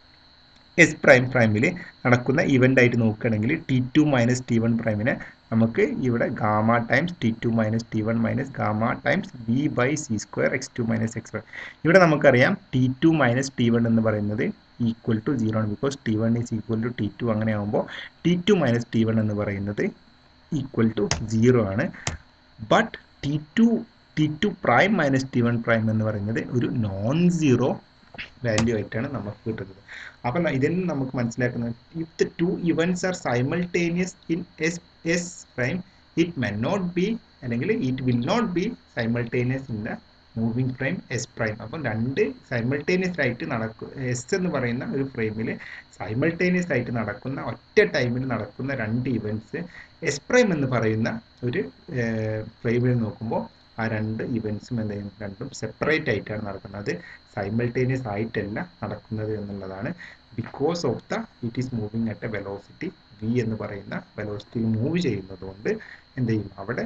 എസ് പ്രൈം പ്രൈമിൽ നടക്കുന്ന ഇവൻ്റ് ആയിട്ട് നോക്കുകയാണെങ്കിൽ T two minus T one പ്രൈമിനെ നമുക്ക് ഇവിടെ gamma times T two minus T one minus gamma times V by C square X two minus X one ഇവിടെ നമുക്കറിയാം T two minus T one എന്ന് പറയുന്നത് ഈക്വൽ ടു സീറോ ആണ് because T one is equal to T two അങ്ങനെ ആകുമ്പോൾ T two minus T one എന്ന് പറയുന്നത് equal to zero ആണ് but T two T two prime minus T one prime എന്ന് പറയുന്നത് ഒരു നോൺ സീറോ വാല്യൂ ആയിട്ടാണ് നമുക്ക് കിട്ടുന്നത് അപ്പം ഇതിൽ നിന്ന് നമുക്ക് മനസ്സിലാക്കുന്നത് if the two events are simultaneous in S S prime it may not be അല്ലെങ്കിൽ it will not be simultaneous in the moving frame S prime അപ്പം രണ്ട് സൈമൾട്ടേനിയസ് ആയിട്ട് നടക്കും എസ് എന്ന് പറയുന്ന ഒരു ഫ്രെയിമിൽ സൈമൾട്ടേനിയസ് ആയിട്ട് നടക്കുന്ന ഒറ്റ ടൈമിൽ നടക്കുന്ന രണ്ട് ഇവൻറ്റ്സ് എസ് പ്രൈം എന്ന് പറയുന്ന ഒരു ഫ്രെയിമിൽ നോക്കുമ്പോൾ ആ രണ്ട് ഇവൻറ്റ്സും എന്ത് ചെയ്യും രണ്ടും സെപ്പറേറ്റ് ആയിട്ടാണ് നടക്കുന്നത് സൈമൾട്ടേനിയസ് ആയിട്ടല്ല നടക്കുന്നത് എന്നുള്ളതാണ് because of the it is moving at a velocity V എന്ന് പറയുന്ന വെലോസിറ്റി മൂവ് ചെയ്യുന്നത് കൊണ്ട് എന്ത് ചെയ്യും അവിടെ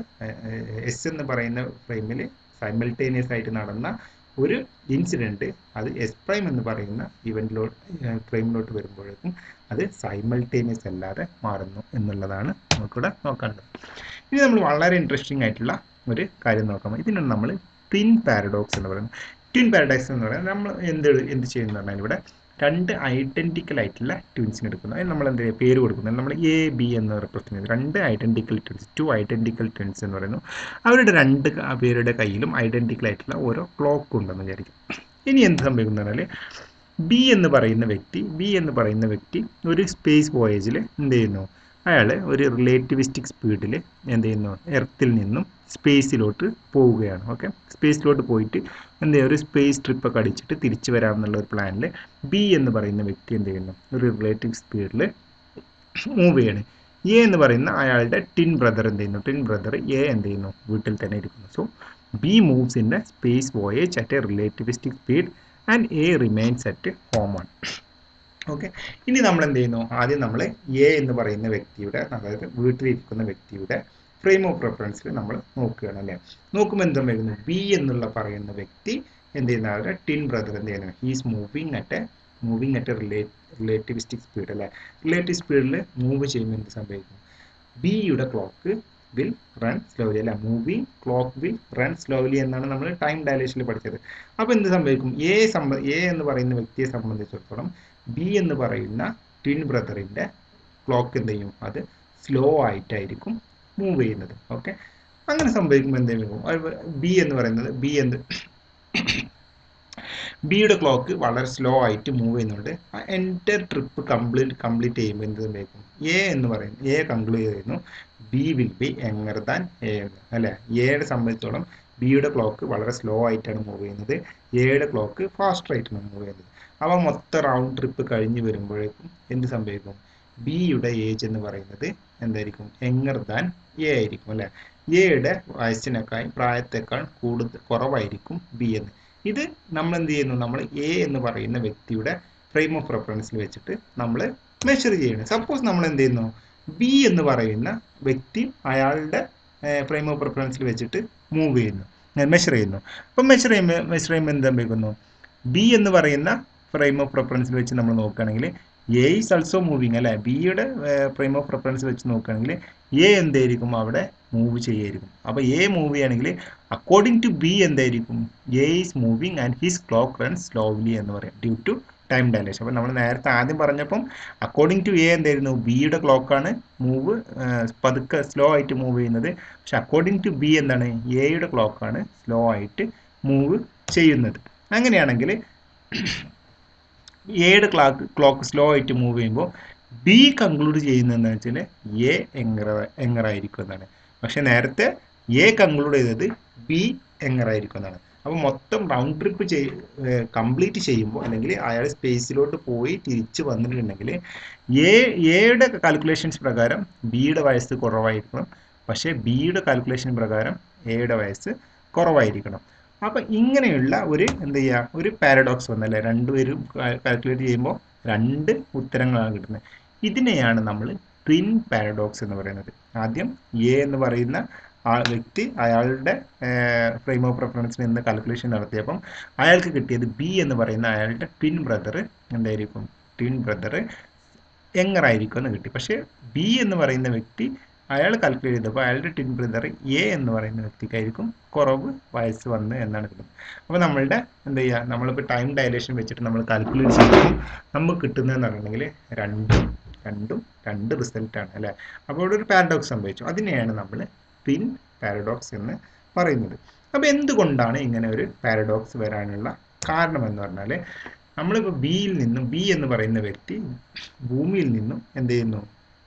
എസ് എന്ന് പറയുന്ന ഫ്രെയിമിൽ സൈമൾട്ടേനിയസ് ആയിട്ട് നടന്ന ഒരു ഇൻസിഡൻറ്റ് അത് എസ് പ്രൈം എന്ന് പറയുന്ന ഇവൻറ്റിലോട്ട് ഫ്രെയിമിലോട്ട് വരുമ്പോഴേക്കും അത് സൈമൾട്ടേനിയസ് അല്ലാതെ മാറുന്നു എന്നുള്ളതാണ് നമുക്കിവിടെ നോക്കേണ്ടത് ഇനി നമ്മൾ വളരെ ഇൻട്രസ്റ്റിംഗ് ആയിട്ടുള്ള ഒരു കാര്യം നോക്കാം ഇതിനാണ് നമ്മൾ ട്വിൻ പാരഡോക്സ് എന്ന് പറയുന്നത് ട്വിൻ പാരഡോക്സ് എന്ന് പറയുന്നത് നമ്മൾ എന്ത് എന്ത് ചെയ്യുന്നു പറഞ്ഞാൽ ഇവിടെ രണ്ട് ഐഡൻറ്റിക്കൽ ആയിട്ടുള്ള ട്വിൻസിന് എടുക്കുന്നു അതിന് നമ്മൾ എന്ത് പേര് കൊടുക്കുന്നത് നമ്മൾ എ ബി എന്ന് റെപ്രസെൻറ്റ് ചെയ്യുന്നത് രണ്ട് identical twins two identical twins എന്ന് പറയുന്നു അവരുടെ രണ്ട് പേരുടെ കയ്യിലും ഐഡൻറ്റിക്കൽ ആയിട്ടുള്ള ഓരോ ക്ലോക്ക് ഉണ്ടെന്ന് വിചാരിക്കും ഇനി എന്ത് സംഭവിക്കുന്നു പറഞ്ഞാൽ ബി എന്ന് പറയുന്ന വ്യക്തി ബി എന്ന് പറയുന്ന വ്യക്തി ഒരു സ്പേസ് വോയേജിൽ എന്ത് ചെയ്യുന്നു അയാൾ ഒരു റിലേറ്റിവിസ്റ്റിക് സ്പീഡിൽ എന്ത് ചെയ്യുന്നു എർത്തിൽ നിന്നും സ്പേസിലോട്ട് പോവുകയാണ് ഓക്കെ സ്പേസിലോട്ട് പോയിട്ട് എന്ത് ചെയ്യുക ഒരു സ്പേസ് ട്രിപ്പൊക്കെ അടിച്ചിട്ട് തിരിച്ചു വരാമെന്നുള്ള ഒരു പ്ലാനിൽ ബി എന്ന് പറയുന്ന വ്യക്തി എന്ത് ചെയ്യുന്നു ഒരു റിലേറ്റീവ് സ്പീഡിൽ മൂവ് ചെയ്യണം എ എന്ന് പറയുന്ന അയാളുടെ ടിൻ ബ്രദർ എന്ത് ചെയ്യുന്നു ടിൻ ബ്രദർ എ എന്ത് ചെയ്യുന്നു വീട്ടിൽ തന്നെ ഇരിക്കുന്നു so B moves in a space voyage at a relativistic speed and A remains at home ആണ് ഓക്കെ ഇനി നമ്മൾ എന്ത് ചെയ്യുന്നു ആദ്യം നമ്മൾ എ എന്ന് പറയുന്ന വ്യക്തിയുടെ അതായത് വീട്ടിലിരിക്കുന്ന വ്യക്തിയുടെ ഫ്രെയിം ഓഫ് റെഫറൻസിൽ നമ്മൾ നോക്കുകയാണ് അല്ലേ നോക്കുമ്പോൾ എന്താ വരുന്നു ബി എന്നുള്ള പറയുന്ന വ്യക്തി എന്ത് ചെയ്യുന്ന അവരുടെ ടിൻ ബ്രദർ എന്ത് ചെയ്യുന്നു he's moving at a moving at a relativistic speed അല്ലേ റിലേറ്റീവ് സ്പീഡിൽ മൂവ് ചെയ്യുമ്പോൾ എന്ത് സംഭവിക്കും ബിയുടെ ക്ലോക്ക് വിൽ റൺ സ്ലോലി അല്ല moving clock will run slowly എന്നാണ് നമ്മൾ ടൈം ഡയലേഷനിൽ പഠിച്ചത് അപ്പോൾ എന്ത് സംഭവിക്കും എ സംബ എ എന്ന് പറയുന്ന വ്യക്തിയെ സംബന്ധിച്ചിടത്തോളം ബി എന്ന് പറയുന്ന ട്വിൻ ബ്രദറിൻ്റെ ക്ലോക്ക് എന്ത് ചെയ്യും അത് സ്ലോ ആയിട്ടായിരിക്കും മൂവ് ചെയ്യുന്നത് ഓക്കെ അങ്ങനെ സംഭവിക്കുമ്പോൾ എന്ത് ചെയ്യും ബി എന്ന് പറയുന്നത് ബി എന്ത് ബിയുടെ ക്ലോക്ക് വളരെ സ്ലോ ആയിട്ട് മൂവ് ചെയ്യുന്നുണ്ട് ആ എൻ്റെ ട്രിപ്പ് കംപ്ലീറ്റ് കംപ്ലീറ്റ് ചെയ്യുമ്പോൾ എന്ത് സംഭവിക്കും എ എന്ന് പറയുന്നു എ കൺക്ലൂഡ് ചെയ്യുന്നു B will be younger than A എന്ന് അല്ലേ എയുടെ സംബന്ധിച്ചോളം ബിയുടെ ക്ലോക്ക് വളരെ സ്ലോ ആയിട്ടാണ് മൂവ് ചെയ്യുന്നത് എയുടെ ക്ലോക്ക് ഫാസ്റ്റർ ആയിട്ടാണ് മൂവ് ചെയ്യുന്നത് അപ്പോൾ മൊത്തം റൗണ്ട് ട്രിപ്പ് കഴിഞ്ഞ് വരുമ്പോഴേക്കും എന്ത് സംഭവിക്കും ബിയുടെ ഏജ് എന്ന് പറയുന്നത് എന്തായിരിക്കും എങ്ങർ ദാൻ എ ആയിരിക്കും അല്ലേ എയുടെ വയസ്സിനേക്കാൾ പ്രായത്തേക്കാൾ കൂടുതൽ കുറവായിരിക്കും ബി എന്ന് ഇത് നമ്മൾ എന്ത് ചെയ്യുന്നു നമ്മൾ എ എന്ന് പറയുന്ന വ്യക്തിയുടെ ഫ്രെയിം ഓഫ് റെഫറൻസിൽ വെച്ചിട്ട് നമ്മൾ മെഷർ ചെയ്യണം സപ്പോസ് നമ്മൾ എന്ത് ചെയ്യുന്നു ബി എന്ന് പറയുന്ന വ്യക്തി അയാളുടെ ഫ്രെയിം ഓഫ് റെഫറൻസിൽ വെച്ചിട്ട് മൂവ് ചെയ്യുന്നു മെഷർ ചെയ്യുന്നു അപ്പം മെഷർ ചെയ്യുമ്പോൾ മെഷർ ചെയ്യുമ്പോൾ എന്ത് സംഭവിക്കുന്നു ബി എന്ന് പറയുന്ന ഫ്രെയിം ഓഫ് റെഫറൻസിൽ വെച്ച് നമ്മൾ നോക്കുകയാണെങ്കിൽ എ ഇസ് ആൾസോ മൂവിങ് അല്ലേ ബിയുടെ ഫ്രെയിം ഓഫ് റെഫറൻസ് വെച്ച് നോക്കുകയാണെങ്കിൽ എ എന്തായിരിക്കും അവിടെ മൂവ് ചെയ്യായിരിക്കും അപ്പോൾ എ മൂവ് ചെയ്യുകയാണെങ്കിൽ അക്കോർഡിംഗ് ടു ബി എന്തായിരിക്കും A is moving and his clock run slowly എന്ന് പറയും ഡ്യൂ ടു ടൈം ഡയലേഷൻ അപ്പോൾ നമ്മൾ നേരത്തെ ആദ്യം പറഞ്ഞപ്പം അക്കോർഡിംഗ് ടു എ എന്തായിരുന്നു ബിയുടെ ക്ലോക്കാണ് മൂവ് പതുക്കെ സ്ലോ ആയിട്ട് മൂവ് ചെയ്യുന്നത് പക്ഷെ അക്കോർഡിംഗ് ടു ബി എന്താണ് എയുടെ ക്ലോക്കാണ് സ്ലോ ആയിട്ട് മൂവ് ചെയ്യുന്നത് അങ്ങനെയാണെങ്കിൽ എയുടെ ക്ലോക്ക് ക്ലോക്ക് സ്ലോ ആയിട്ട് മൂവ് ചെയ്യുമ്പോൾ ബി കൺക്ലൂഡ് ചെയ്യുന്നതെന്ന് വെച്ചാൽ എ എങ്ങറ എങ്ങറായിരിക്കും എന്നാണ് പക്ഷെ നേരത്തെ എ കൺക്ലൂഡ് ചെയ്തത് ബി എങ്ങറായിരിക്കും എന്നാണ് അപ്പോൾ മൊത്തം റൗണ്ട് ട്രിപ്പ് ചെയ് കംപ്ലീറ്റ് ചെയ്യുമ്പോൾ അല്ലെങ്കിൽ അയാൾ സ്പേസിലോട്ട് പോയി തിരിച്ച് വന്നിട്ടുണ്ടെങ്കിൽ എ എയുടെ കാൽക്കുലേഷൻസ് പ്രകാരം ബിയുടെ വയസ്സ് കുറവായിരിക്കണം പക്ഷേ ബിയുടെ കാൽക്കുലേഷൻ പ്രകാരം എയുടെ വയസ്സ് കുറവായിരിക്കണം അപ്പം ഇങ്ങനെയുള്ള ഒരു എന്ത് ചെയ്യുക ഒരു പാരഡോക്സ് വന്നല്ലേ രണ്ടുപേരും കാൽക്കുലേറ്റ് ചെയ്യുമ്പോൾ രണ്ട് ഉത്തരങ്ങളാണ് കിട്ടുന്നത് ഇതിനെയാണ് നമ്മൾ ട്വിൻ പാരഡോക്സ് എന്ന് പറയുന്നത് ആദ്യം എ എന്ന് പറയുന്ന ആ വ്യക്തി അയാളുടെ ഫ്രെയിം ഓഫ് റെഫറൻസിൽ നിന്ന് കാൽക്കുലേഷൻ നടത്തിയപ്പം അയാൾക്ക് കിട്ടിയത് ബി എന്ന് പറയുന്ന അയാളുടെ ട്വിൻ ബ്രദർ എന്തായിരിക്കും ട്വിൻ ബ്രദർ എങ്ങറായിരിക്കും എന്ന് കിട്ടി പക്ഷേ ബി എന്ന് പറയുന്ന വ്യക്തി അയാൾ കാൽക്കുലേറ്റ് ചെയ്തപ്പോൾ അയാളുടെ ട്വിൻ ബ്രദർ എ എന്ന് പറയുന്ന വ്യക്തിക്കായിരിക്കും കുറവ് വയസ്സ് വന്ന് എന്നാണ് കിട്ടുന്നത് അപ്പോൾ നമ്മളുടെ എന്താ ചെയ്യുക നമ്മളിപ്പോൾ ടൈം ഡയലേഷൻ വെച്ചിട്ട് നമ്മൾ കാൽക്കുലേറ്റ് ചെയ്യുമ്പോൾ നമുക്ക് കിട്ടുന്നതെന്ന് പറഞ്ഞിട്ടുണ്ടെങ്കിൽ രണ്ടും രണ്ടും രണ്ട് റിസൾട്ടാണ് അല്ലേ അപ്പോൾ ഇവിടെ ഒരു പാരഡോക്സ് സംഭവിച്ചു അതിനെയാണ് നമ്മൾ ട്വിൻ പാരഡോക്സ് എന്ന് പറയുന്നത് അപ്പോൾ എന്തുകൊണ്ടാണ് ഇങ്ങനെ ഒരു പാരഡോക്സ് വരാനുള്ള കാരണം എന്ന് പറഞ്ഞാൽ നമ്മളിപ്പോൾ ബിയിൽ നിന്നും ബി എന്ന് പറയുന്ന വ്യക്തി ഭൂമിയിൽ നിന്നും എന്ത് ചെയ്യുന്നു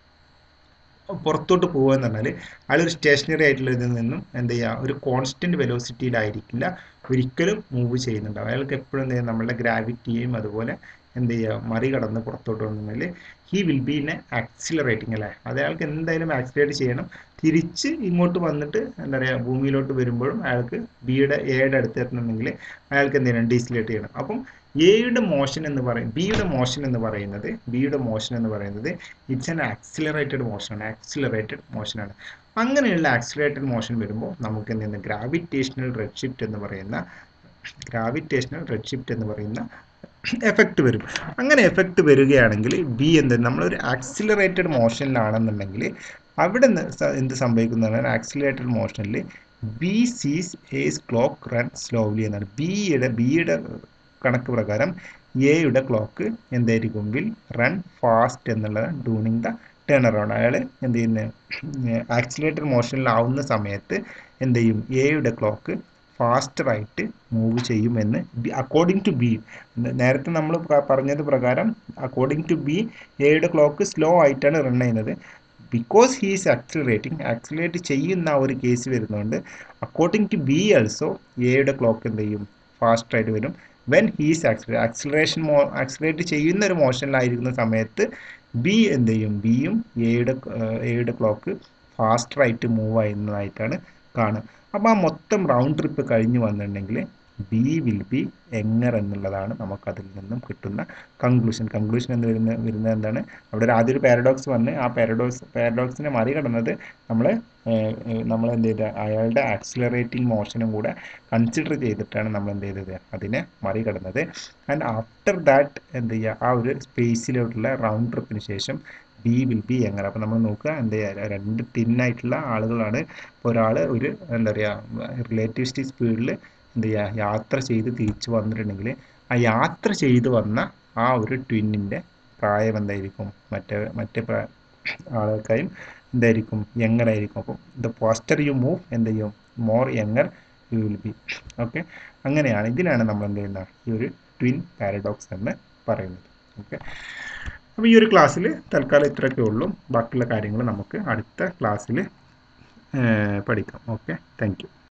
പുറത്തോട്ട് പോകുക എന്ന് പറഞ്ഞാൽ അയാളൊരു സ്റ്റേഷനറി ആയിട്ടുള്ള ഇതിൽ നിന്നും എന്ത് ചെയ്യുക ഒരു കോൺസ്റ്റന്റ് വെലോസിറ്റിയിലായിരിക്കില്ല ഒരിക്കലും മൂവ് ചെയ്യുന്നുണ്ടാവും അയാൾക്ക് എപ്പോഴും എന്ത് ചെയ്യുക നമ്മളുടെ ഗ്രാവിറ്റിയെയും അതുപോലെ എന്ത് ചെയ്യുക മറികടന്ന് പുറത്തോട്ട് വന്നെങ്കിൽ he will be in a accelerating അല്ലേ അത് അയാൾക്ക് എന്തായാലും ആക്സിലേറ്റ് ചെയ്യണം തിരിച്ച് ഇങ്ങോട്ട് വന്നിട്ട് എന്താ പറയുക ഭൂമിയിലോട്ട് വരുമ്പോഴും അയാൾക്ക് ബിയുടെ എയുടെ അടുത്ത് എത്തണമെങ്കിൽ അയാൾക്ക് എന്ത് ചെയ്യണം ഡീസിലേറ്റ് ചെയ്യണം അപ്പം എയുടെ മോഷൻ എന്ന് പറയും ബിയുടെ മോഷൻ എന്ന് പറയുന്നത് ബിയുടെ മോഷൻ എന്ന് പറയുന്നത് ഇറ്റ്സ് ആൻ ആക്സിലറേറ്റഡ് മോഷനാണ് ആക്സിലറേറ്റഡ് മോഷനാണ് അങ്ങനെയുള്ള ആക്സിലറേറ്റഡ് മോഷൻ വരുമ്പോൾ നമുക്ക് എന്ത് ചെയ്യുന്നത് ഗ്രാവിറ്റേഷണൽ റെഡ് ഷിഫ്റ്റ് എന്ന് പറയുന്ന ഗ്രാവിറ്റേഷണൽ റെഡ് ഷിഫ്റ്റ് എന്ന് പറയുന്ന എഫക്റ്റ് വരും അങ്ങനെ എഫക്റ്റ് വരികയാണെങ്കിൽ ബി എന്ത് നമ്മളൊരു ആക്സിലറേറ്റഡ് മോഷനിലാണെന്നുണ്ടെങ്കിൽ അവിടെ എന്ത് സംഭവിക്കുന്നതാണ് ആക്സിലറേറ്റഡ് മോഷനിൽ B sees A's clock run slowly എന്നാണ് ബിയുടെ ബിയുടെ കണക്ക് പ്രകാരം എയുടെ ക്ലോക്ക് എന്തായിരിക്കും വിൽ റൺ ഫാസ്റ്റ് എന്നുള്ളത് ഡൂണിങ് ദ ടേൺ അറൗണ്ട് അയാൾ എന്ത് ചെയ്യുന്നത് ആക്സിലേറ്റഡ് മോഷനിലാവുന്ന സമയത്ത് എന്ത് ചെയ്യും എയുടെ ക്ലോക്ക് ഫാസ്റ്ററായിട്ട് മൂവ് ചെയ്യുമെന്ന് ബി അക്കോർഡിംഗ് ടു ബി നേരത്തെ നമ്മൾ പറഞ്ഞത് പ്രകാരം അക്കോർഡിംഗ് ടു ബി എയുടെ ക്ലോക്ക് സ്ലോ ആയിട്ടാണ് റൺ ചെയ്യുന്നത് because he is accelerating accelerate ചെയ്യുന്ന ആ ഒരു കേസ് വരുന്നതുകൊണ്ട് അക്കോർഡിംഗ് ടു ബി ആൾസോ എയുടെ ക്ലോക്ക് എന്ത് ചെയ്യും ഫാസ്റ്റായിട്ട് വരും വെൻ ഹീസ് ആക്സിലറേറ്റ് ആക്സിലറേഷൻ മോ ആക്സിലറേറ്റ് ചെയ്യുന്ന ഒരു മോഷനിലായിരിക്കുന്ന സമയത്ത് ബി എന്ത് ചെയ്യും ബിയും എയുടെ എയുടെ ക്ലോക്ക് ഫാസ്റ്ററായിട്ട് മൂവ് ചെയ്യുന്നതായിട്ടാണ് കാണുക അപ്പോൾ ആ മൊത്തം റൗണ്ട് ട്രിപ്പ് കഴിഞ്ഞ് വന്നിട്ടുണ്ടെങ്കിൽ ബി വിൽ ബി എങ്ങർ എന്നുള്ളതാണ് നമുക്കതിൽ നിന്നും കിട്ടുന്ന കൺക്ലൂഷൻ കൺക്ലൂഷൻ എന്ന് വരുന്ന വരുന്നത് എന്താണ് അവിടെ ഒരു ആദ്യം ഒരു പാരഡോക്സ് വന്ന് ആ പാരഡോക്സ് പാരഡോക്സിനെ മറികടന്നത് നമ്മൾ നമ്മൾ എന്ത് ചെയ്ത അയാളുടെ ആക്സിലറേറ്റിംഗ് മോഷനും കൂടെ കൺസിഡർ ചെയ്തിട്ടാണ് നമ്മൾ എന്ത് ചെയ്തത് അതിനെ മറികടന്നത് ആൻഡ് ആഫ്റ്റർ ദാറ്റ് എന്ത് ചെയ്യുക ആ ഒരു സ്പേസിലോട്ടുള്ള റൗണ്ട് ട്രിപ്പിന് ശേഷം ബി വിൽ ബി എങ്ങനെ അപ്പോൾ നമ്മൾ നോക്കുക എന്ത് ചെയ്യുക രണ്ട് തിന്നായിട്ടുള്ള ആളുകളാണ് ഇപ്പോൾ ഒരാൾ ഒരു എന്താ പറയുക റിലേറ്റിവിസ്റ്റിക് സ്പീഡിൽ എന്ത് ചെയ്യുക യാത്ര ചെയ്ത് തിരിച്ചു വന്നിട്ടുണ്ടെങ്കിൽ ആ യാത്ര ചെയ്ത് വന്ന ആ ഒരു ട്വിന്നിൻ്റെ പ്രായം എന്തായിരിക്കും മറ്റേ മറ്റേ ആൾക്കാരും എന്തായിരിക്കും യങ്ങർ ആയിരിക്കും അപ്പം ദ പോസ്റ്റർ യു മൂവ് എന്ത് ചെയ്യും more younger you will be okay അങ്ങനെയാണ് ഇതിനാണ് നമ്മൾ എന്ത് ചെയ്യുന്നത് ഈ ഒരു ട്വിൻ പാരഡോക്സ് എന്ന് പറയുന്നത് ഓക്കെ അപ്പോൾ ഈ ഒരു ക്ലാസ്സിൽ തൽക്കാലം ഇത്രയൊക്കെ ഉള്ളൂ ബാക്കിയുള്ള കാര്യങ്ങൾ നമുക്ക് അടുത്ത ക്ലാസ്സിൽ പഠിക്കാം ഓക്കെ താങ്ക്